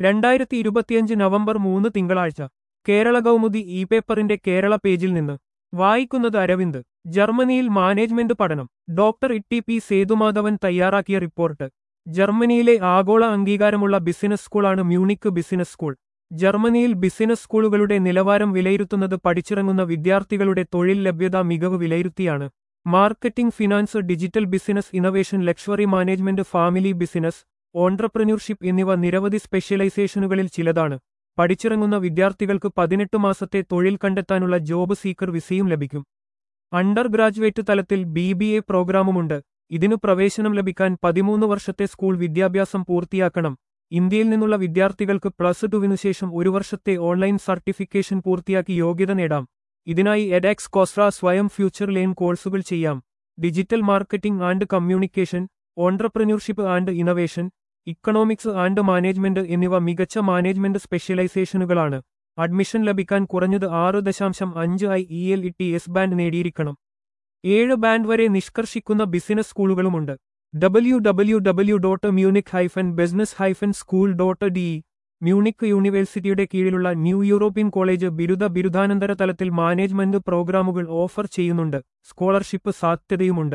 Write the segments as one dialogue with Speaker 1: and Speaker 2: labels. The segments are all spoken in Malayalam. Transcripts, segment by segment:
Speaker 1: രണ്ടായിരത്തി ഇരുപത്തിയഞ്ച് നവംബർ മൂന്ന് തിങ്കളാഴ്ച കേരള കൗമുദി ഇ പേപ്പറിന്റെ കേരള പേജിൽ നിന്ന് വായിക്കുന്നത് അരവിന്ദ് ജർമ്മനിയിൽ മാനേജ്മെന്റ് പഠനം ഡോക്ടർ ഇട്ടി പി സേതുമാധവൻ തയ്യാറാക്കിയ റിപ്പോർട്ട് ജർമ്മനിയിലെ ആഗോള അംഗീകാരമുള്ള ബിസിനസ് സ്കൂളാണ് മ്യൂണിക്ക് ബിസിനസ് സ്കൂൾ ജർമ്മനിയിൽ ബിസിനസ് സ്കൂളുകളുടെ നിലവാരം വിലയിരുത്തുന്നത് പഠിച്ചിറങ്ങുന്ന വിദ്യാർത്ഥികളുടെ തൊഴിൽ ലഭ്യത മികവ് വിലയിരുത്തിയാണ് marketing finance digital business innovation luxury management family business entrepreneurship എന്നിവ നിരവധി സ്പെഷ്യലൈസേഷനുകളിൽ ചിലതാണ് പഠിച്ചിറങ്ങുന്ന വിദ്യാർത്ഥികൾക്ക് പതിനെട്ട് മാസത്തെ തൊഴിൽ കണ്ടെത്താനുള്ള ജോബ് സീക്കർ വിസയും ലഭിക്കും അണ്ടർ ഗ്രാജുവേറ്റ് തലത്തിൽ ബി ബി എ പ്രോഗ്രാമുമുണ്ട് ഇതിനു പ്രവേശനം ലഭിക്കാൻ പതിമൂന്ന് വർഷത്തെ സ്കൂൾ വിദ്യാഭ്യാസം പൂർത്തിയാക്കണം ഇന്ത്യയിൽ നിന്നുള്ള വിദ്യാർത്ഥികൾക്ക് പ്ലസ് ടുവിനു ശേഷം ഒരു വർഷത്തെ ഓൺലൈൻ സർട്ടിഫിക്കേഷൻ പൂർത്തിയാക്കി യോഗ്യത നേടാം ഇതിനായി എഡാക്സ് കോസ്ട്ര സ്വയം ഫ്യൂച്ചർ ലെയിൻ കോഴ്സുകൾ ചെയ്യാം digital marketing and communication entrepreneurship and innovation economics and management എന്നിവ മികച്ച മാനേജ്മെന്റ് സ്പെഷ്യലൈസേഷനുകളാണ് അഡ്മിഷൻ ലഭിക്കാൻ കുറഞ്ഞത് ആറ് ദശാംശം അഞ്ച് I E L E T S band നേടിയിരിക്കണം ഏഴ് ബാൻഡ് വരെ നിഷ്കർഷിക്കുന്ന business സ്കൂളുകളുമുണ്ട് W W W dot Munich hyphen business hyphen school dot D Munich യൂണിവേഴ്സിറ്റിയുടെ കീഴിലുള്ള ന്യൂ യൂറോപ്യൻ കോളേജ് ബിരുദ ബിരുദാനന്തര തലത്തിൽ മാനേജ്മെന്റ് പ്രോഗ്രാമുകൾ ഓഫർ ചെയ്യുന്നുണ്ട് സ്കോളർഷിപ്പ് സാധ്യതയുമുണ്ട്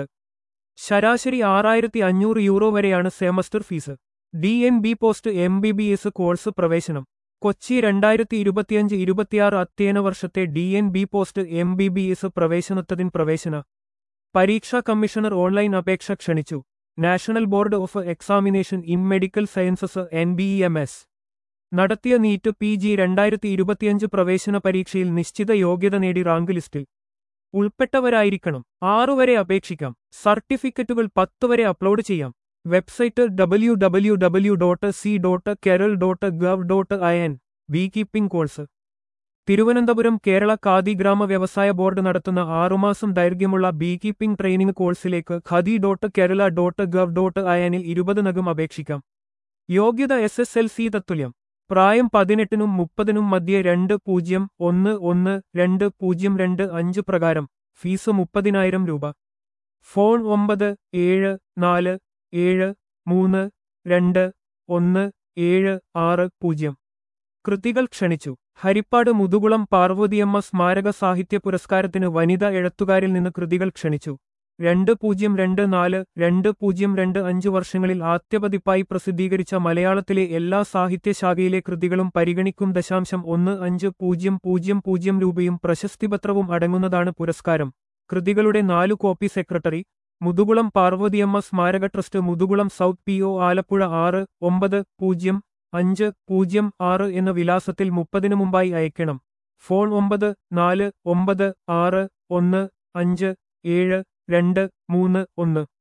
Speaker 1: ശരാശരി ആറായിരത്തി അഞ്ഞൂറ് യൂറോ വരെയാണ് semester fee D N B post M B B S course പ്രവേശനം കൊച്ചി രണ്ടായിരത്തി ഇരുപത്തിയഞ്ച് ഇരുപത്തിയാറ് അധ്യയന വർഷത്തെ D N B post M B B S പ്രവേശനത്തതിന് പ്രവേശന പരീക്ഷാ കമ്മീഷണർ ഓൺലൈൻ അപേക്ഷ ക്ഷണിച്ചു national board of examination in medical sciences N B M S നടത്തിയ നീറ്റ് പി ജി രണ്ടായിരത്തി ഇരുപത്തിയഞ്ച് പ്രവേശന പരീക്ഷയിൽ നിശ്ചിത യോഗ്യത നേടി റാങ്ക് ലിസ്റ്റിൽ ഉൾപ്പെട്ടവരായിരിക്കണം ആറുവരെ അപേക്ഷിക്കാം സർട്ടിഫിക്കറ്റുകൾ പത്ത് വരെ അപ്ലോഡ് ചെയ്യാം website W W W dot C dot Kerala dot gov dot I N beekeeping course Thiruvananthapuram Kerala Khadi ഗ്രാമ വ്യവസായ ബോർഡ് നടത്തുന്ന ആറുമാസം ദൈർഘ്യമുള്ള ബീ കീപ്പിംഗ് ട്രെയിനിംഗ് കോഴ്സിലേക്ക് Khadi dot Kerala dot gov dot I എനിൽ ഇരുപതിനകം അപേക്ഷിക്കാം യോഗ്യത എസ് എസ് എൽ സി തത്തുല്യം പ്രായം പതിനെട്ടിനും മുപ്പതിനും മധ്യേ രണ്ട് പൂജ്യം ഒന്ന് ഒന്ന് രണ്ട് പൂജ്യം രണ്ട് അഞ്ച് പ്രകാരം ഫീസ് മുപ്പതിനായിരം രൂപ ഫോൺ ഒമ്പത് ഏഴ് നാല് ഏഴ് മൂന്ന് രണ്ട് ഒന്ന് ഏഴ് ആറ് പൂജ്യം കൃതികൾ ക്ഷണിച്ചു ഹരിപ്പാട് മുതുകുളം പാർവതിയമ്മ സ്മാരക സാഹിത്യ പുരസ്കാരത്തിന് വനിതാ എഴുത്തുകാരിൽ നിന്ന് കൃതികൾ ക്ഷണിച്ചു രണ്ട് പൂജ്യം രണ്ട് നാല് രണ്ട് പൂജ്യം രണ്ട് അഞ്ച് വർഷങ്ങളിൽ ആദ്യപതിപ്പായി പ്രസിദ്ധീകരിച്ച മലയാളത്തിലെ എല്ലാ സാഹിത്യശാഖയിലെ കൃതികളും പരിഗണിക്കും ദശാംശം ഒന്ന് അഞ്ച് പൂജ്യം പൂജ്യം പൂജ്യം രൂപയും പ്രശസ്തിപത്രവും അടങ്ങുന്നതാണ് പുരസ്കാരം കൃതികളുടെ നാലു കോപ്പി സെക്രട്ടറി മുതുകുളം പാർവതിയമ്മ സ്മാരക trust Muthukulam south P O Alappuzha ആറ് ഒമ്പത് പൂജ്യം അഞ്ച് പൂജ്യം ആറ് എന്ന വിലാസത്തിൽ മുപ്പതിനു മുമ്പായി അയക്കണം ഫോൺ ഒമ്പത് നാല് ഒമ്പത് ആറ് ഒന്ന് അഞ്ച് ഏഴ് രണ്ട് മൂന്ന് ഒന്ന്